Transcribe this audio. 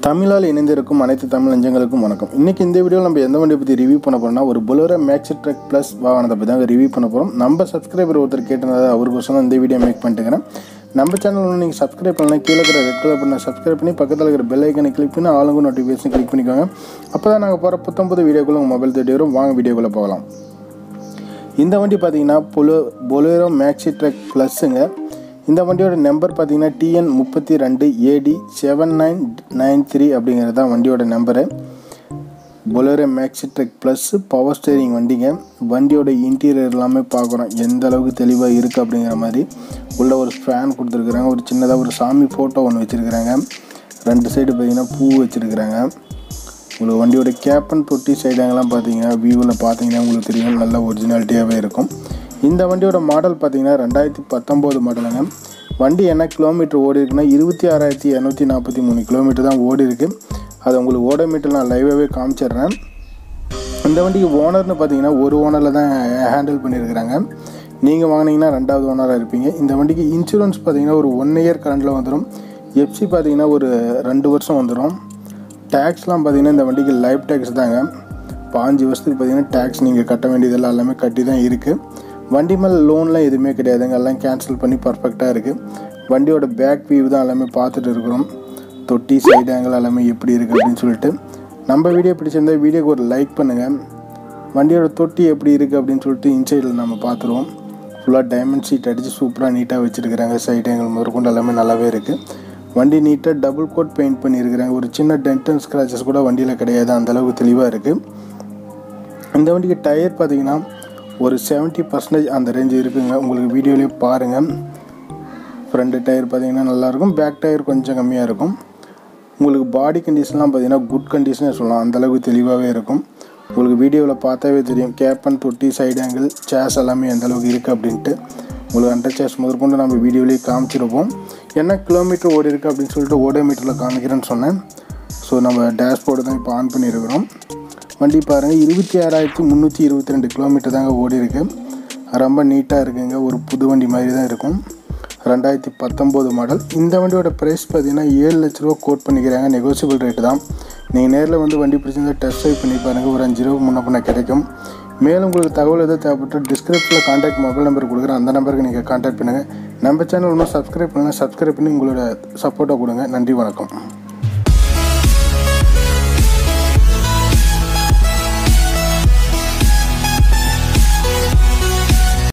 தமிழால் இணைந்திருக்கும் அனைத்து தமிழ் நெஞ்சங்களுக்கும் வணக்கம் இன்னைக்கு இந்த வீடியோவில் நம்ம எந்த வண்டியை பற்றி ரிவ்யூ பண்ண போறோம்னா ஒரு பொலோரோ மேக்ஸி ட்ரக் ப்ளஸ் வாகனத்தை பற்றி தாங்க ரிவ்யூ பண்ண போகிறோம் நம்ம சப்ஸ்கிரைபர் ஒருத்தர் கேட்டிருந்தது அவருக்கோசம் தான் இந்த வீடியோ மேக் பண்ணிட்டுக்கிறேன் நம்ம சேனல் நீங்கள் சப்ஸ்கிரைப் பண்ணலாம் கீழே இருக்கிற ரெட் கலர் பண்ண சப்ஸ்கிரைப் பண்ணி பக்கத்தில் இருக்கிற பெல் ஐக்கனை கிளிக் பண்ணி ஆளுங்க நோட்டிஃபிகேஷன் கிளிக் பண்ணிக்கோங்க அப்போ தான் நாங்கள் போகிற புத்தம் புது வீடியோக்குள்ள உங்கள் மொபைல் தேடி வரும் வாங்க வீடியோக்குள்ளே போகலாம் இந்த வண்டி பார்த்தீங்கன்னா பொலோ பொலேரோ மேக்ஸி ட்ரக் ப்ளஸ்ஸுங்க இந்த வண்டியோட நம்பர் பார்த்தீங்கன்னா டிஎன் முப்பத்தி ரெண்டு AD seven nine nine three அப்படிங்கிறது தான் வண்டியோட number Bolero Maxx truck plus power steering வண்டிங்க வண்டியோட இன்டீரியர் எல்லாமே பார்க்குறோம் எந்த அளவுக்கு தெளிவாக இருக்குது அப்படிங்கிற மாதிரி உள்ள ஒரு ஃபேன் கொடுத்துருக்குறாங்க ஒரு சின்னதாக ஒரு சாமி ஃபோட்டோ ஒன்று வச்சுருக்குறாங்க ரெண்டு சைடு பார்த்தீங்கன்னா பூ வச்சுருக்குறாங்க உங்களுக்கு வண்டியோட கேப்பன் தொட்டி சைடாங்கெல்லாம் பார்த்தீங்க வியூவில் பார்த்தீங்கன்னா உங்களுக்கு தெரியும் நல்ல ஒரிஜினாலிட்டியாகவே இருக்கும் இந்த வண்டியோட மாடல் பார்த்தீங்கன்னா ரெண்டாயிரத்தி பத்தொம்போது மாடலுங்க வண்டி என்ன கிலோமீட்டர் ஓடி இருக்குன்னா இருபத்தி ஆறாயிரத்தி இரநூத்தி நாற்பத்தி மூணு கிலோமீட்டர் தான் ஓடி இருக்கு அது உங்களுக்கு ஓடோமீட்டர் நான் லைவாகவே காமிச்சிடுறேன் இந்த வண்டிக்கு ஓனர்னு பார்த்தீங்கன்னா ஒரு ஓனரில் தான் ஹேண்டில் பண்ணியிருக்கிறாங்க நீங்கள் வாங்கினீங்கன்னா ரெண்டாவது ஓனராக இருப்பீங்க இந்த வண்டிக்கு இன்சூரன்ஸ் பார்த்தீங்கன்னா ஒரு ஒன் இயர் கரண்டில் வந்துடும் எஃப்சி பார்த்தீங்கன்னா ஒரு ரெண்டு வருஷம் வந்துடும் டேக்ஸ்லாம் பார்த்தீங்கன்னா இந்த வண்டிக்கு லைஃப் டேக்ஸ் தாங்க பாஞ்சு வருஷத்துக்கு பார்த்தீங்கன்னா டேக்ஸ் நீங்கள் கட்ட வேண்டியதெல்லாம் எல்லாமே கட்டி தான் இருக்குது வண்டி மேலே லோன்லாம் எதுவுமே கிடையாதுங்க எல்லாம் கேன்சல் பண்ணி பர்ஃபெக்டாக இருக்குது வண்டியோட பேக் வியூ தான் எல்லாமே பார்த்துட்டு இருக்கிறோம் தொட்டி சைடு ஆங்கிள் எல்லாமே எப்படி இருக்குது அப்படின்னு சொல்லிட்டு நம்ம வீடியோ பிடிச்சிருந்தா வீடியோக்கு ஒரு லைக் பண்ணுங்கள் வண்டியோட தொட்டி எப்படி இருக்குது அப்படின்னு சொல்லிட்டு இன்சைடில் நம்ம பார்த்துருவோம் ஃபுல்லாக டைமண்ட் ஷீட் அடித்து சூப்பராக நீட்டாக வச்சுருக்கிறாங்க சைடு ஆங்கிள் முதற்கொண்டு எல்லாமே நல்லாவே இருக்குது வண்டி நீட்டாக டபுள் கோட் பெயிண்ட் பண்ணியிருக்கிறாங்க ஒரு சின்ன டென்ட் அண்ட் ஸ்க்ராச்சஸ் கூட வண்டியில் கிடையாது அந்தளவுக்கு தெளிவாக இருக்குது இந்த வண்டிக்கு டயர் பார்த்தீங்கன்னா ஒரு செவன்ட்டி பர்சன்டேஜ் அந்த ரேஞ்சு இருக்குங்க உங்களுக்கு வீடியோலேயே பாருங்கள் ஃப்ரண்ட் டயர் பார்த்தீங்கன்னா நல்லாயிருக்கும் பேக் டயர் கொஞ்சம் கம்மியாக இருக்கும் உங்களுக்கு பாடி கண்டிஷன்லாம் பார்த்தீங்கன்னா குட் கண்டிஷனே சொல்லலாம் அந்தளவுக்கு தெளிவாகவே இருக்கும் உங்களுக்கு வீடியோவில் பார்த்தாவே தெரியும் கேப்பன் தொட்டி சைடு ஆங்கிள் சேஸ் எல்லாமே எந்த அளவுக்கு இருக்குது அப்படின்ட்டு உங்களுக்கு அண்டர் சேஸ் முதற்கொண்டு நம்ம வீடியோலேயே காமிச்சிருப்போம் என்ன கிலோமீட்டர் ஓடி இருக்குது அப்படின்னு சொல்லிட்டு ஓடோமீட்டரில் காமிக்கிறேன்னு சொன்னேன் ஸோ நம்ம டேஷ்போர்டு தான் இப்போ ஆன் பண்ணியிருக்கிறோம் வண்டி பாருங்கள் இருபத்தி ஆறாயிரத்தி முந்நூற்றி இருபத்தி ரெண்டு கிலோமீட்டர் தாங்க ஓடி இருக்கு ரொம்ப நீட்டாக இருக்குங்க ஒரு புது வண்டி மாதிரி தான் இருக்கும் ரெண்டாயிரத்தி பத்தொம்போது மாடல் இந்த வண்டியோட ப்ரைஸ் பார்த்தீங்கன்னா ஏழு லட்ச ரூபா கோட் பண்ணிக்கிறாங்க நெகோசியபிள் ரேட்டு தான் நீங்கள் நேரில் வந்து வண்டி பிடிச்சிருந்தா டெஸ்ட் ட்ரைவ் பண்ணி பாருங்கள் ஒரு அஞ்சு ரூபா முன்ன பண்ண கிடைக்கும் மேலும் உங்களுக்கு தகவல் எதாவது தேவைப்பட்டு டிஸ்கிரிப்ஷனில் கான்டாக்ட் மொபைல் நம்பர் கொடுக்குறேன் அந்த நம்பருக்கு நீங்கள் கான்டாக்ட் பண்ணுங்கள் நம்ம சேனல் ஒன்றும் சப்ஸ்கிரைப் பண்ணலாம் சப்ஸ்கிரைப் பண்ணி உங்களோட சப்போர்ட்டை கொடுங்க நன்றி வணக்கம்